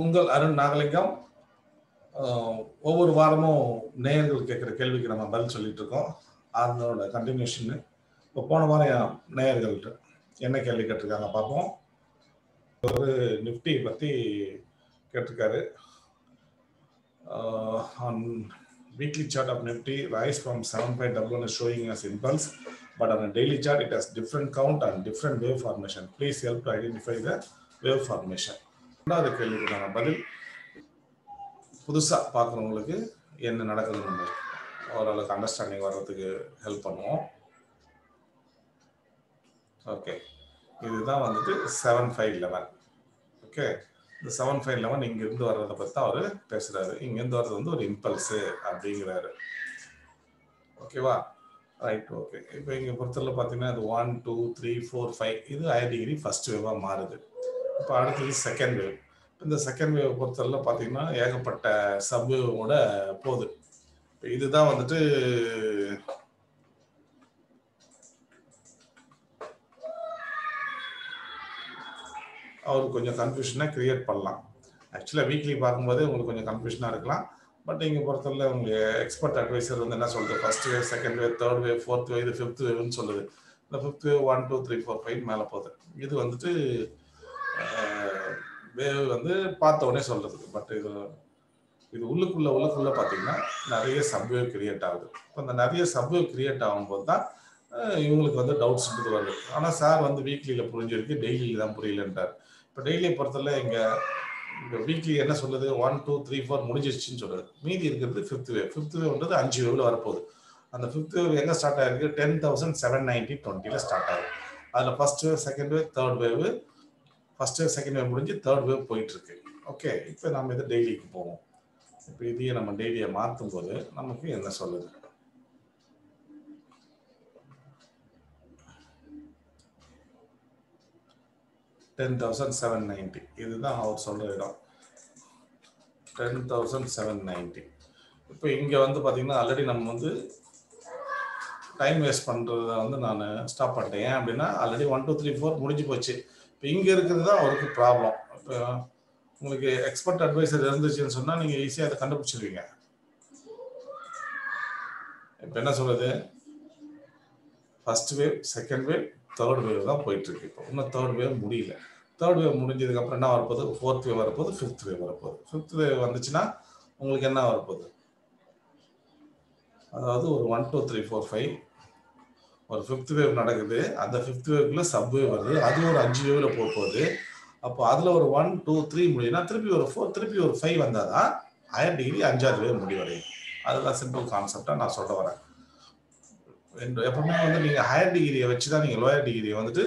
உங்கள் அருண் நாகலிங்கம் அஹ், ஒவ்வொரு வாரமும் நேயர்கள் கேட்குற கேள்விக்கு நம்ம பதில் சொல்லிட்டு இருக்கோம் அதனோட கண்டினியூஷன் இப்போ போன வாரம் என் நேயர்கள்ட்ட என்ன கேள்வி கேட்டிருக்காங்க பார்ப்போம் ஒரு நிஃப்டி பற்றி கேட்டிருக்காரு on weekly chart of Nifty rise from seven five double one showing as impulse but on daily chart it has different count and different wave formation please help to identify the wave formation ரெண்டாவது கேள்விக்கான பதில் புதுசாக பார்க்குறவங்களுக்கு என்ன நடக்குதுன்னு ஓரளவுக்கு understanding வர்றதுக்கு help பண்ணுவோம் ஓகே இதுதான் வந்துட்டு செவன் ஃபைவ் லெவன் ஓகே இந்த செவன் ஃபைவ் லெவன் இங்கேருந்து வர்றதை பற்றி தான் அவர் பேசுகிறாரு இங்கேருந்து வர்றது வந்து ஒரு இம்பல்ஸு அப்படிங்கிறாரு ஓகேவா ரைட் ஓகே இப்போ இங்கே பொறுத்தவரை பார்த்தீங்கன்னா இது one two three four five இது ஹையர் டிகிரி ஃபர்ஸ்ட் வேவாக மாறுது இப்போ அடுத்தது செகண்ட் வேவ் இந்த செகண்ட் வேவ் பொறுத்தவரை பார்த்தீங்கன்னா ஏகப்பட்ட சப் வேவோட போகுது இப்போ இதுதான் வந்துட்டு அவருக்கு கொஞ்சம் கன்ஃபியூஷனாக கிரியேட் பண்ணலாம் ஆக்சுவலாக வீக்லி பார்க்கும்போது உங்களுக்கு கொஞ்சம் கன்ஃபியூஷனாக இருக்கலாம் பட் இங்கே பொறுத்தவரை உங்களுக்கு எக்ஸ்பர்ட் அட்வைசர் வந்து என்ன சொல்றது first wave second wave third wave fourth wave இது ஃபிஃப்த் வேவ்னு சொல்லுது இந்த fifth wave one two three four five மேலே போகுது இது வந்துட்டு வேவ் வந்து பார்த்த உடனே சொல்றது பட் இது இது உள்ளுக்குள்ள உள்ளுக்குள்ள பார்த்தீங்கன்னா நிறைய சப்வேவ் கிரியேட் ஆகுது இப்போ இந்த நிறைய சப்வேவ் கிரியேட் ஆகும்போது தான் அஹ், இவங்களுக்கு வந்து டவுட்ஸ் வருது ஆனால் சார் வந்து வீக்லியில் புரிஞ்சிருக்கு டெய்லியில் தான் புரியலன்றார் இப்போ டெய்லியை பொறுத்தவரை இங்கே இந்த வீக்லி என்ன சொல்லுது ஒன் டூ த்ரீ ஃபோர் முடிஞ்சிருச்சுன்னு சொல்லுது மீதி இருக்கிறது ஃபிஃப்த் வேவ் ஃபிஃப்த் வேவ்ன்றது அஞ்சு வேவ்ல வரப்போகுது அந்த ஃபிஃப்த் வேவ் எங்கே ஸ்டார்ட் ஆயிருக்கு டென் தௌசண்ட் செவன் நைன்டி டுவெண்ட்டியில் ஸ்டார்ட் ஆகுது அதில் first wave second wave third wave first wave second wave முடிஞ்சு தேர்ட் வேவ் போயிட்டு இருக்கு ஓகே இப்போ நம்ம இதை டெய்லிக்கு போவோம் இப்போ இதையே நம்ம டெய்லியை மாற்றும் போது நமக்கு என்ன சொல்லுது டென் தௌசண்ட் செவன் நைன்டி இதுதான் அவர் சொல்ற இடம் டென் தௌசண்ட் செவன் நைன்டி இப்போ இங்கே வந்து பார்த்தீங்கன்னா ஆல்ரெடி நம்ம வந்து டைம் வேஸ்ட் பண்ணுறத வந்து நான் ஸ்டாப் பண்ணிட்டேன் ஏன் அப்படின்னா already one two three four முடிஞ்சு போச்சு இப்போ இங்கே இருக்கிறது தான் அவருக்கு ப்ராப்ளம் இப்போ உங்களுக்கு எக்ஸ்பர்ட் அட்வைசர் இருந்துச்சுன்னு சொன்னால் நீங்கள் ஈஸியாக அதை கண்டுபிடிச்சிருவீங்க இப்போ என்ன சொல்றது first wave second wave third wave தான் போயிட்டு இருக்கு இப்போ இன்னும் தேர்ட் வேவ் முடியல தேர்ட் வேவ் முடிஞ்சதுக்கு அப்புறம் என்ன வரப்போகுது ஃபோர்த் வேவ் வரப்போகுது ஃபிஃப்த் வேவ் வரப்போகுது ஃபிஃப்த் வேவ் வந்துச்சுன்னா உங்களுக்கு என்ன வரப்போகுது அதாவது ஒரு one two three four five ஒரு ஃபிஃப்த் வேவ் நடக்குது அந்த ஃபிஃப்த் வேவ்க்குள்ள சப் வேவ் வருது அது ஒரு அஞ்சு வேவ்ல போக போகுது அப்போ அதில் ஒரு ஒன் டூ த்ரீ முடியும்னா திருப்பி ஒரு ஃபோர் திருப்பி ஒரு ஃபைவ் வந்தால் தான் ஹையர் டிகிரி அஞ்சாவது வேவ் முடிவடையும் அதுதான் சிம்பிள் கான்செப்டாக நான் சொல்ல வரேன் ரெண்டு- எப்பவுமே வந்து நீங்கள் ஹையர் டிகிரியை வச்சு தான் நீங்கள் லோயர் டிகிரியை வந்துட்டு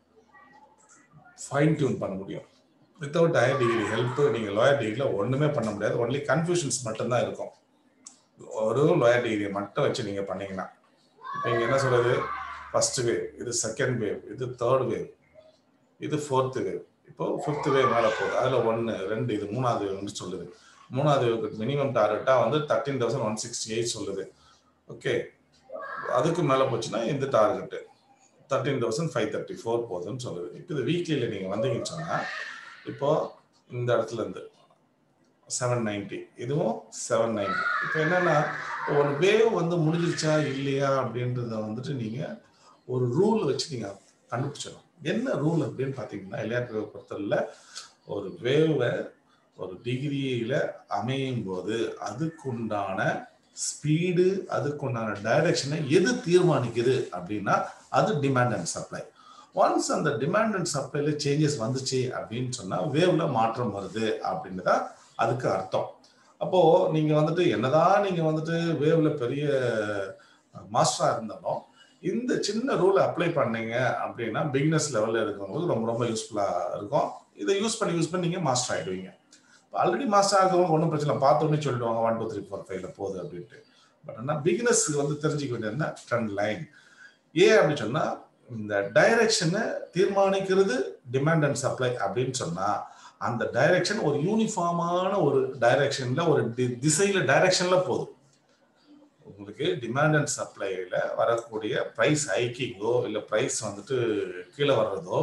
ஃபைன் டியூன் பண்ண முடியும் வித்தவுட் ஹையர் டிகிரி ஹெல்ப் நீங்கள் லோயர் டிகிரியில் ஒன்றுமே பண்ண முடியாது ஒன்லி கன்ஃபியூஷன்ஸ் மட்டும்தான் இருக்கும் ஒரு லோயர் டிகிரியை மட்டும் வச்சு நீங்கள் பண்ணீங்கன்னா இப்போ இங்கே என்ன சொல்றது ஃபர்ஸ்ட் வேவ் இது செகண்ட் வேவ் இது தேர்ட் வேவ் இது ஃபோர்த்து வேவ் இப்போ ஃபிஃப்த் வேவ் மேலே போகுது அதில் ஒன்று ரெண்டு இது மூணாவது வேவ்னு சொல்லுது மூணாவது வேவுக்கு மினிமம் டார்கெட்டாக வந்து thirteen thousand one sixty eight சொல்லுது ஓகே அதுக்கு மேலே போச்சுன்னா இந்த target thirteen thousand five thirty four போகுதுன்னு சொல்லுது இப்போ இது வீக்லியில் நீங்கள் வந்தீங்கன்னு சொன்னால் இப்போ இந்த இடத்துல இருந்து செவன் நைன்ட்டி இதுவும் செவன் நைன்ட்டி இப்போ என்னன்னா ஒரு வேவ் வந்து முடிஞ்சிருச்சா இல்லையா அப்படின்றத வந்துட்டு நீங்கள் ஒரு ரூல் வச்சு நீங்கள் கண்டுபிடிச்சிடணும் என்ன ரூல் அப்படின்னு பார்த்தீங்கன்னா விளையாட்டு பொறுத்தவரையில் ஒரு வேவை ஒரு டிகிரியில அமையும் போது அதுக்குண்டான ஸ்பீடு அதுக்குண்டான டைரக்ஷனை எது தீர்மானிக்குது அப்படின்னா அது டிமாண்ட் அண்ட் சப்ளை ஒன்ஸ் அந்த டிமாண்ட் அண்ட் சப்ளைல சேஞ்சஸ் வந்துச்சு அப்படின்னு சொன்னா வேவ்ல மாற்றம் வருது அப்படின்னு தான் அதுக்கு அர்த்தம் அப்போ நீங்க வந்துட்டு என்னதான் நீங்க வந்துட்டு வேவ்ல பெரிய மாஸ்டரா இருந்தாலும் இந்த சின்ன ரூலை அப்ளை பண்ணீங்க அப்படின்னா பிகினஸ் லெவல்ல இருக்கிறவங்களுக்கு ரொம்ப ரொம்ப யூஸ்ஃபுல்லா இருக்கும் இதை யூஸ் பண்ணி யூஸ் பண்ணி நீங்க மாஸ்டர் ஆயிடுவீங்க ஆல்ரெடி மாஸ்டர் ஆகிறவங்க ஒன்றும் பிரச்சனை இல்லை பார்த்த உடனே சொல்லிடுவாங்க ஒன் டூ த்ரீ ஃபோர் ஃபைவ்ல போகுது அப்படின்ட்டு பட் ஆனால் பிகினஸ்க்கு வந்து தெரிஞ்சுக்க வேண்டியது ட்ரெண்ட் லைன் ஏன் அப்படின்னு சொன்னா இந்த டைரக்ஷனை தீர்மானிக்கிறது டிமாண்ட் அண்ட் சப்ளை அப்படின்னு சொன்னா அந்த டைரக்ஷன் ஒரு யூனிஃபார்மான ஒரு டைரக்ஷன்ல ஒரு தி- திசையில டைரக்ஷன்ல போகுது உங்களுக்கு டிமாண்ட் அண்ட் சப்ளைல வரக்கூடிய ப்ரைஸ் ஹைக்கிங்கோ இல்லை ப்ரைஸ் வந்துட்டு கீழே வர்றதோ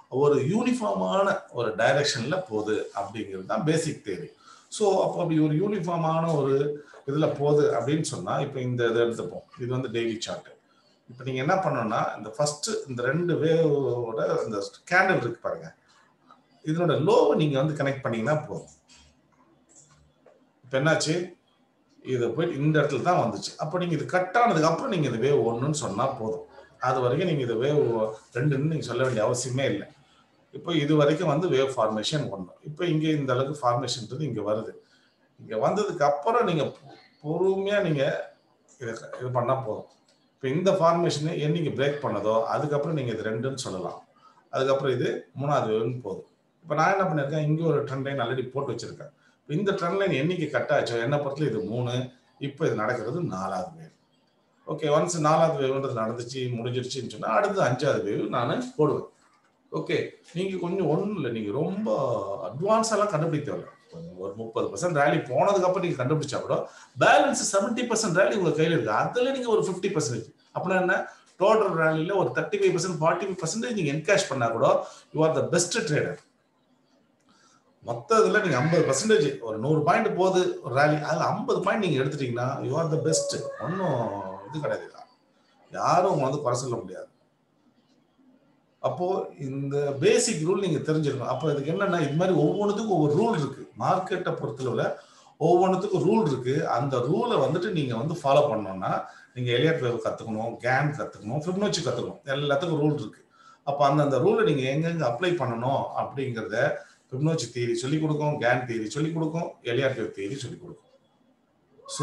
ஒரு யூனிஃபார்மான ஒரு டைரக்ஷன்ல போகுது அப்படிங்கிறது தான் பேசிக் தேரி ஸோ அப்போ அப்படி ஒரு யூனிஃபார்மான ஒரு இதில் போகுது அப்படின்னு சொன்னால் இப்போ இந்த இதை எடுத்துப்போம் இது வந்து டெய்லி சார்ட் இப்போ நீங்கள் என்ன பண்ணணும்னா இந்த ஃபர்ஸ்ட் இந்த ரெண்டு வேவோட இந்த கேண்டில் இருக்கு பாருங்க இதனோட லோவை நீங்கள் வந்து கனெக்ட் பண்ணீங்கன்னா போதும் இப்போ என்னாச்சு இது போய் இந்த இடத்துல தான் வந்துச்சு அப்போ நீங்கள் இது கட் ஆனதுக்கு அப்புறம் நீங்கள் இது வேவ் ஒன்றுன்னு சொன்னால் போதும் அது வரைக்கும் நீங்கள் இது வேவ் ரெண்டுன்னு நீங்கள் சொல்ல வேண்டிய அவசியமே இல்லை இப்போ இது வரைக்கும் வந்து வேவ் ஃபார்மேஷன் ஒன்று இப்போ இங்கே இந்த அளவுக்கு ஃபார்மேஷன்ன்றது இங்கே வருது இங்கே வந்ததுக்கு அப்புறம் நீங்கள் பொறுமையாக நீங்கள் இதை இது பண்ணால் போதும் இப்போ இந்த ஃபார்மேஷனை என்னைக்கு பிரேக் பண்ணதோ அதுக்கப்புறம் நீங்கள் இது ரெண்டுன்னு சொல்லலாம் அதுக்கப்புறம் இது மூணாவது வேவ்னு போதும் இப்போ நான் என்ன பண்ணியிருக்கேன் இங்கே ஒரு ட்ரெண்ட் லைன் ஆல்ரெடி போட்டு வச்சிருக்கேன் இப்போ இந்த ட்ரெண்ட் லைன் என்னைக்கு கட் ஆச்சோ என்ன பொறுத்தல இது மூணு இப்போ இது நடக்கிறது நாலாவது வேவ் ஓகே ஒன்ஸ் நாலாவது வேவ்ன்றது நடந்துச்சு முடிஞ்சிருச்சுன்னு சொன்னால் அடுத்து அஞ்சாவது வேவ் நான் போடுவேன் ஓகே நீங்கள் கொஞ்சம் ஒன்றும் இல்லை நீங்கள் ரொம்ப அட்வான்ஸாலாம் கண்டுபிடிக்க தேவையில்ல ஒரு முப்பது பர்சன்ட் ரேலி போனதுக்கு அப்புறம் நீங்கள் கண்டுபிடிச்சா கூட பேலன்ஸ் செவன்ட்டி பர்சன்ட் ரேலி உங்கள் கையில் இருக்கு அதில் நீங்கள் ஒரு ஃபிஃப்டி பர்சன்டேஜ் அப்படின்னா என்ன டோட்டல் ரேலியில் ஒரு thirty five percent forty five percentage நீங்கள் என்கேஷ் பண்ணால் கூட you are the best trader மொத்த இதில் நீங்கள் ஐம்பது பர்சன்டேஜ் ஒரு நூறு பாயிண்ட் போகுது ஒரு ரேலி அதில் ஐம்பது பாயிண்ட் நீங்கள் எடுத்துட்டீங்கன்னா யூ ஆர் த பெஸ்ட் ஒன்றும் இது கிடையாது யாரும் வந்து குறை சொல்ல முடியாது அப்போ இந்த பேசிக் ரூல் நீங்க தெரிஞ்சிருக்கணும் அப்போ இதுக்கு என்னன்னா இது மாதிரி ஒவ்வொன்றுத்துக்கும் ஒவ்வொரு ரூல் இருக்கு மார்க்கெட்டை பொறுத்தளவுல ஒவ்வொன்றுத்துக்கும் ரூல் இருக்கு அந்த ரூலை வந்துட்டு நீங்க வந்து ஃபாலோ பண்ணணும்னா நீங்க எலியட் வேவ் கத்துக்கணும் கேன் கத்துக்கணும் ஃபிப்னோச்சி கத்துக்கணும் எல்லாத்துக்கும் ரூல் இருக்கு அப்போ அந்தந்த ரூலை நீங்க எங்கெங்க அப்ளை பண்ணணும் அப்படிங்கிறத ஃபிப்னோச்சி தியரி சொல்லிக் கொடுக்கும் கேன் தியரி சொல்லிக் கொடுக்கும் எலியாட் வேவ் தியரி சொல்லிக் கொடுக்கும் ஸோ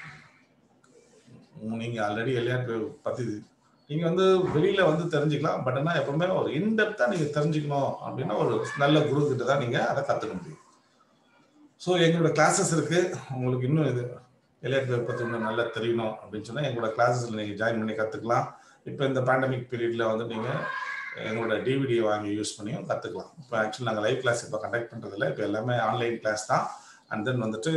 நீங்க ஆல்ரெடி எலியாட் வேவ் பத்தி நீங்க வந்து வெளியில வந்து தெரிஞ்சுக்கலாம் பட் ஆனால் எப்பவுமே ஒரு இன்டெப்தா நீங்க தெரிஞ்சுக்கணும் அப்படின்னா ஒரு நல்ல குரு கிட்ட தான் நீங்க அதை கத்துக்க முடியும் ஸோ எங்களோட கிளாஸஸ் இருக்கு உங்களுக்கு இன்னும் இது எலியட் வேவ் பத்தி இன்னும் நல்லா தெரியணும் அப்படின்னு சொன்னா எங்களோட கிளாஸஸ்ல நீங்க ஜாயின் பண்ணி கத்துக்கலாம் இப்போ இந்த பேண்டமிக் பீரியட்ல வந்து நீங்க எங்களோட டிவிடி வாங்கி யூஸ் பண்ணியும் கத்துக்கலாம் இப்போ ஆக்சுவலி நாங்கள் லைவ் கிளாஸ் இப்போ கண்டக்ட் பண்றதில்ல இப்போ எல்லாமே ஆன்லைன் கிளாஸ் தான் அண்ட் தென் வந்துட்டு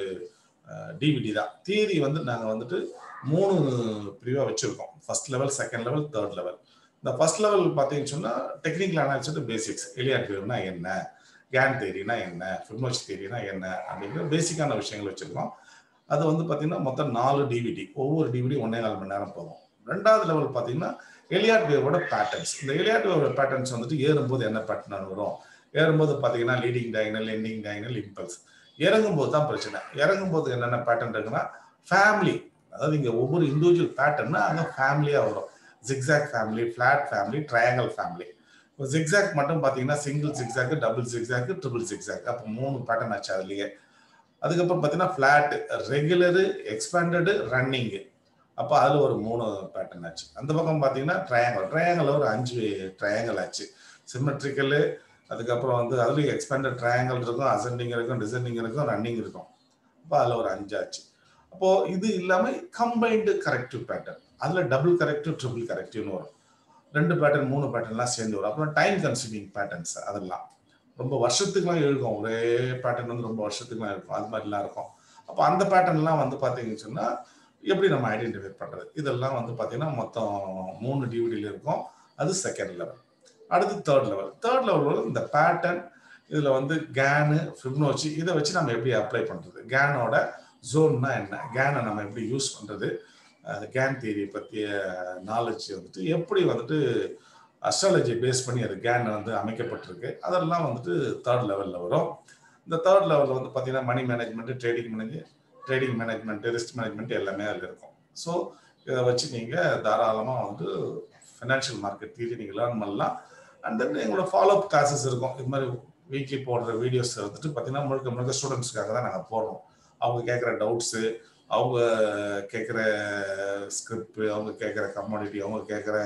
டிவிடி தான் தியரி வந்து நாங்கள் வந்துட்டு மூணு பிரிவாக வச்சுருக்கோம் first level second level third level இந்த ஃபர்ஸ்ட் லெவல் பார்த்தீங்கன்னு சொன்னால் டெக்னிக்கல் அனாலிசிஸ் பேசிக்ஸ் எலியாட் வேவ்னா என்ன கேன் தேரினா என்ன ஃபிப்னோச்சி தேரினா என்ன அப்படிங்கிற பேசிக்கான விஷயங்கள் வச்சுருக்கோம் அது வந்து பார்த்தீங்கன்னா மொத்தம் நாலு டிவிடி ஒவ்வொரு டிவிடி ஒன்னே நாலு மணி நேரம் போகும் ரெண்டாவது லெவல் பார்த்தீங்கன்னா எலியாட் வேவோட பேட்டர்ன்ஸ் இந்த எலியாட் வேவோட பேட்டர்ன்ஸ் வந்துட்டு ஏறும்போது என்ன பேட்டர்ன் வரும் ஏறும்போது பார்த்தீங்கன்னா leading diagonal ending diagonal impulse இறங்கும்போது தான் பிரச்சனை இறங்கும்போது என்னென்ன பேட்டர்ன் இருக்குன்னா ஃபேமிலி அதாவது இங்கே ஒவ்வொரு இண்டிவிஜுவல் பேட்டர்னா அங்கே ஃபேமிலியாக வரும் zigzag family flat family triangle family இப்போ ஜிக்ஸாக் மட்டும் பார்த்தீங்கன்னா single zigzag double zigzag triple zigzag அப்போ மூணு பேட்டர்ன் ஆச்சு அதுலேயே அதுக்கப்புறம் பார்த்தீங்கன்னா ஃபிளாட் ரெகுலரு எக்ஸ்பேண்டடு ரன்னிங்கு அப்போ அதில் ஒரு மூணு பேட்டர்ன் ஆச்சு அந்த பக்கம் பார்த்தீங்கன்னா ட்ரையாங்கல் ட்ரையாங்கல் ஒரு அஞ்சு ட்ரையாங்கல் ஆச்சு சிமெட்ரிக்கலு அதுக்கப்புறம் வந்து அதுலேயும் எக்ஸ்பேண்டட் ட்ரையாங்கல் இருக்கும் அசெண்டிங் இருக்கும் டிசெண்டிங் இருக்கும் ரன்னிங் இருக்கும் அப்போ அதில் ஒரு அஞ்சு ஆச்சு அப்போ இது இல்லாம கம்பைன்டு கரெக்டிவ் பேட்டர்ன் அதுல டபுள் கரெக்டிவ் ட்ரிபிள் கரெக்டிவ்னு வரும் ரெண்டு பேட்டர்ன் மூணு பேட்டர்ன்லாம் சேர்ந்து வரும் அப்புறம் டைம் கன்சூமிங் பேட்டர்ன்ஸ் அதெல்லாம் ரொம்ப வருஷத்துக்குலாம் இருக்கும் ஒரே பேட்டர்ன் வந்து ரொம்ப வருஷத்துக்குலாம் இருக்கும் அது மாதிரிலாம் இருக்கும் அப்போ அந்த பேட்டர்ன்லாம் வந்து பார்த்தீங்கன்னு சொன்னா எப்படி நம்ம ஐடென்டிஃபை பண்றது இதெல்லாம் வந்து பார்த்தீங்கன்னா மொத்தம் மூணு டிவிடியில் இருக்கும் அது செகண்ட் லெவல் அடுத்து தேர்ட் லெவல் தேர்ட் லெவல் இந்த பேட்டர்ன் இதுல வந்து கேனு ஃபிப்னோச்சி இதை வச்சு நம்ம எப்படி அப்ளை பண்றது கேனோட ஜோன்னா என்ன கேனை நம்ம எப்படி யூஸ் பண்ணுறது கேன் தியரி பற்றிய நாலேஜ் வந்துட்டு எப்படி வந்துட்டு அஸ்ட்ராலஜி பேஸ் பண்ணி அது கேன் வந்து அமைக்கப்பட்டிருக்கு அதெல்லாம் வந்துட்டு தேர்ட் லெவலில் வரும் இந்த தேர்ட் லெவலில் வந்து பார்த்தீங்கன்னா money management trading manage trading management risk management எல்லாமே அதில் இருக்கும் ஸோ இதை வச்சு நீங்கள் தாராளமாக வந்து ஃபினான்ஷியல் மார்க்கெட் தியரி நீங்கள் லேர்ன் பண்ணலாம் அண்ட் தென் எங்களோட ஃபாலோ அப் கிளாஸஸ் இருக்கும் இது மாதிரி வீக்லி போடுற வீடியோஸ் வந்துட்டு பார்த்தீங்கன்னா முழுக்க முழுக்க ஸ்டூடெண்ட்ஸ்க்காக தான் நாங்கள் போடுறோம் அவங்க கேட்குற டவுட்ஸு அவங்க கேட்குற ஸ்கிரிப்ட் அவங்க கேட்குற கமாடிட்டி அவங்க கேட்குற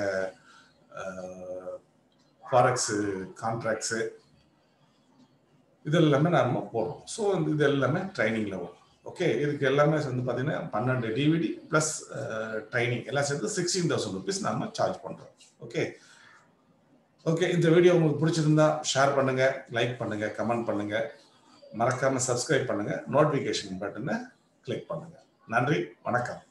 ஃபாரெக்ஸு கான்ட்ராக்ட்ஸு இது எல்லாமே நம்ம போடுறோம் ஸோ இது எல்லாமே ட்ரைனிங்கில் வரும் ஓகே இதுக்கு எல்லாமே வந்து பார்த்தீங்கன்னா பன்னெண்டு டிவிடி ப்ளஸ் ட்ரைனிங் எல்லாம் சேர்த்து சிக்ஸ்டீன் தௌசண்ட் ருபீஸ் நம்ம சார்ஜ் பண்ணுறோம் ஓகே ஓகே இந்த வீடியோ உங்களுக்கு பிடிச்சிருந்தா ஷேர் பண்ணுங்க லைக் பண்ணுங்க கமெண்ட் பண்ணுங்க மறக்காம சப்ஸ்கிரைப் பண்ணுங்க நோட்டிபிகேஷன் பட்டனை கிளிக் பண்ணுங்க நன்றி வணக்கம்